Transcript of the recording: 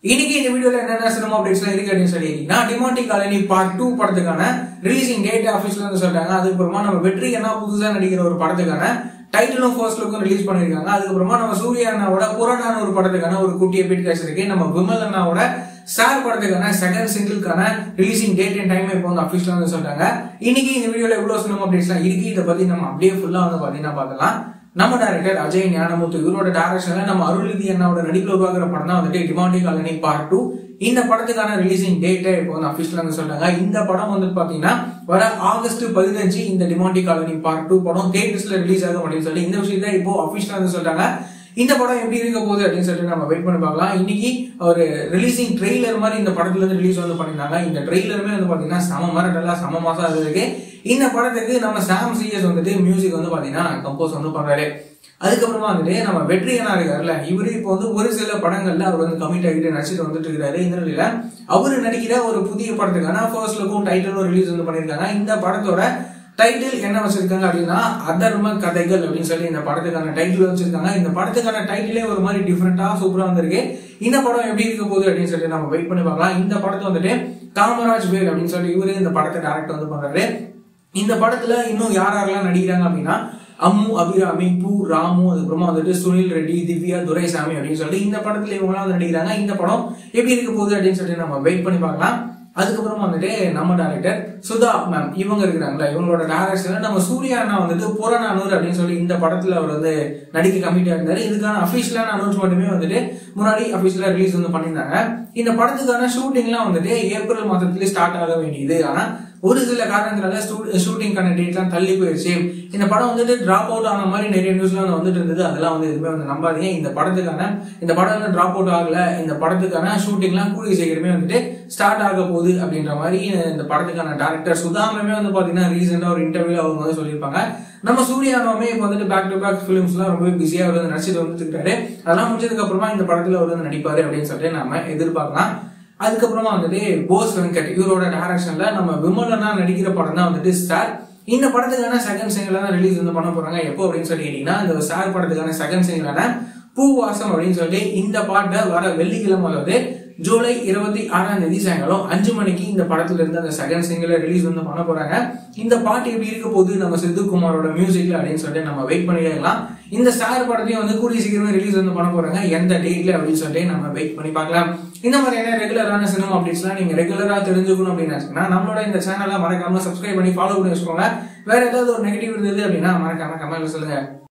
இன்னைக்கு இந்த வீடியோல என்னென்ன சினிமா அப்டேட்ஸ்லாம் இருக்கு அப்படின்னு சொல்லிட்டீங்கன்னா டிமாண்டி காலனி பார்ட் டூ படத்துக்கான ரிலீசிங் டேட் ஆஃபீஸ்ல இருந்து சொல்றாங்க அதுக்கப்புறமா நம்ம வெற்றி என்ன புதுசா நடிக்கிற ஒரு படத்துக்கான டைட்டிலும் ஃபர்ஸ்ட் லுக்கும் ரிலீஸ் பண்ணிருக்காங்க அதுக்கப்புறமா நம்ம சூர்யா அண்ணாவோட புறநான ஒரு படத்துக்கான ஒரு குட்டி எபிட் கிடைச்சிருக்கு நம்ம விமல் அண்ணாவோட சார் படத்துக்கான செகண்ட் சிங்கிள்கான ரிலீசிங் டேட் அண்ட் டைம் இப்போ வந்து அஃபிஷியலாக வந்து சொல்றாங்க இன்னைக்கு இந்த வீடியோல எவ்வளவு சினிமா அப்டேட்ஸ்லாம் இருக்கு இதை பத்தி நம்ம அப்படியே ஃபுல்லா வந்து பாத்தீங்கன்னா பார்க்கலாம் நம்ம டேரக்டர் அஜய் ஞானமுத்து இவரோட டைரக்ஷன்ல நம்ம அருள்நிதி அண்ணாவோட நடிப்பில் உருவாக்குற படம் தான் வந்துட்டு டிமாண்டி காலனி பார்ட் டூ இந்த படத்துக்கான ரிலீசிங் டேட்டை இப்போ வந்து அஃபிஷியலாக வந்து சொல்றாங்க இந்த படம் வந்து பாத்தீங்கன்னா வர ஆகஸ்ட் பதினஞ்சு இந்த டிமாண்டி காலனி பார்ட் டூ படம் தேட்டர்ஸ்ல ரிலீஸ் ஆகும் அப்படின்னு சொல்லி இந்த விஷயத்தை இப்போ அஃபிஷியலாக வந்து சொல்றாங்க இந்த படம் எப்படி இருக்க போகுது அப்படின்னு சொல்லிட்டு நம்ம வெயிட் பண்ணி பார்க்கலாம் இன்னைக்கு ஒரு ரிலீசிங் ட்ரெய்லர் மாதிரி இந்த படத்துல இருந்து ரிலீஸ் வந்து பண்ணிருந்தாங்க இந்த ட்ரெய்லருமே வந்து பாத்தீங்கன்னா செம மிரட்டலா செம மாசா இருக்கு இந்த படத்துக்கு நம்ம சாம் சிஎஸ் வந்துட்டு மியூசிக் வந்து பாத்தீங்கன்னா கம்போஸ் வந்து பண்றாரு அதுக்கப்புறமா வந்துட்டு நம்ம வெற்றியனா இருக்காருல்ல இவரு இப்போ வந்து ஒரு சில படங்கள்ல அவர் வந்து கமிட் ஆகிட்டு நடிச்சிட்டு வந்துட்டு இருக்காரு இந்த நிலையில அவரு நடிக்கிற ஒரு புதிய படத்துக்கான ஃபர்ஸ்ட் லுக்கும் டைட்டிலும் ரிலீஸ் வந்து பண்ணிருக்காங்க இந்த படத்தோட டைட்டில் என்ன வச்சிருக்காங்க அப்படின்னா அதர்ம கதைகள் அப்படின்னு சொல்லி இந்த படத்துக்கான டைட்டில் வச்சிருக்காங்க இந்த படத்துக்கான டைட்டிலே ஒரு மாதிரி டிஃப்ரெண்டா சூப்பரா வந்திருக்கு இந்த படம் எப்படி இருக்க போகுது அப்படின்னு சொல்லி நம்ம வெயிட் பண்ணி பார்க்கலாம் இந்த படத்தை வந்துட்டு காமராஜ் வேல் அப்படின்னு சொல்லி இவரு இந்த படத்தை டேரக்ட் வந்து பண்றாரு இந்த படத்துல இன்னும் யார் யாரெல்லாம் நடிக்கிறாங்க அப்படின்னா அம்மு அபிராமி பூ ராமு அதுக்கப்புறமா வந்துட்டு சுனில் ரெட்டி திவ்யா துரைசாமி அப்படின்னு சொல்லிட்டு இந்த படத்துல இவங்களாம் வந்து நடிக்கிறாங்க இந்த படம் எப்படி இருக்க போகுது அப்படின்னு சொல்லிட்டு நம்ம வெயிட் பண்ணி பார்க்கலாம் அதுக்கப்புறமா வந்துட்டு நம்ம டேரக்டர் சுதா மேம் இவங்க இருக்கிறாங்களா இவங்களோட டேரக்ஷன்ல நம்ம சூர்யா அண்ணா வந்துட்டு புறநானூறு அப்படின்னு சொல்லி இந்த படத்துல அவர் வந்து நடிக்க கமிட்டியா இருந்தாரு இதுக்கான அபிஷியலான அனௌன்ஸ்மெண்ட்டுமே வந்துட்டு முன்னாடி அபிஷியலா ரிலீஸ் வந்து பண்ணியிருந்தாங்க இந்த படத்துக்கான ஷூட்டிங்லாம் வந்துட்டு ஏப்ரல் மாதத்துலேயே ஸ்டார்ட் ஆக வேண்டியது ஆனா ஒரு சில காரணங்களால ஷூட்டிங்கான டேட்லாம் தள்ளி போயிடுச்சு இந்த படம் வந்துட்டு டிராப் அவுட் ஆன மாதிரி நிறைய நியூஸ்லாம் வந்துட்டு இருந்தது அதெல்லாம் வந்து எதுவுமே வந்து நம்பாதீங்க இந்த படத்துக்கான இந்த படம் வந்து டிராப் அவுட் ஆகல இந்த படத்துக்கான ஷூட்டிங்லாம் கூடிய சீக்கிரமே வந்துட்டு ஸ்டார்ட் ஆக போகுது அப்படின்ற மாதிரி இந்த படத்துக்கான டேரக்டர் சுதாமே வந்து பாத்தீங்கன்னா ரீசெண்டா ஒரு இன்டர்வியூ அவங்க வந்து சொல்லியிருப்பாங்க நம்ம சூர்யானோமே இப்போ வந்துட்டு பேக் டு பேக் ஃபிலிம்ஸ்லாம் ரொம்பவே பிஸியாக அவர் வந்து நடிச்சிட்டு வந்துட்டு இருக்காரு அதெல்லாம் முடிஞ்சதுக்கு அப்புறமா இந்த படத்துல அவர் வந்து நடிப்பாரு அப்படின்னு சொல்லிட்டு நம்ம எதிர்பார்க்கலாம் அதுக்கப்புறமா வந்துட்டு போஸ் வெங்கட் இவரோட டைரக்ஷன்ல நம்ம விமலனா நடிக்கிற படம் தான் வந்துட்டு ஸ்டார் இந்த படத்துக்கான செகண்ட் சிங்கிள் தான் ரிலீஸ் வந்து பண்ண போறாங்க எப்போ அப்படின்னு சொல்லி கேட்டீங்கன்னா இந்த ஸ்டார் படத்துக்கான செகண்ட் சிங்கிளான பூவாசம் அப்படின்னு சொல்லிட்டு இந்த பாட்டை வர வெள்ளிக்கிழமை அதாவது ஜூலை இருபத்தி ஆறாம் தேதி சாயங்காலம் அஞ்சு மணிக்கு இந்த படத்துல இருந்து அந்த செகண்ட் சிங்கிள் ரிலீஸ் வந்து பண்ண போறாங்க இந்த பாட்டு எப்படி இருக்க போகுது நம்ம சித்துக்குமாரோட மியூசிக்ல அப்படின்னு சொல்லிட்டு நம்ம வெயிட் பண்ணிக்கலாம் இந்த ஸ்டார் படத்தையும் வந்து கூடிய சீக்கிரமே ரிலீஸ் வந்து பண்ண போறாங்க எந்த டேட்ல அப்படின்னு சொல்லிட்டு நம்ம வெயிட் பண்ணி பார்க்கலாம் இந்த மாதிரியான ரெகுலரான சினிமா அப்டேட்ஸ்லாம் நீங்க ரெகுலரா தெரிஞ்சுக்கணும் அப்படின்னு நினைச்சீங்கன்னா நம்மளோட இந்த சேனலை மறக்காம சப்ஸ்கிரைப் பண்ணி ஃபாலோ பண்ணி வச்சுக்கோங்க வேற ஏதாவது ஒரு நெகட்டிவ் இருந்தது அப்படின்னா மறக்காம கமெண்ட்ல சொல்லுங்க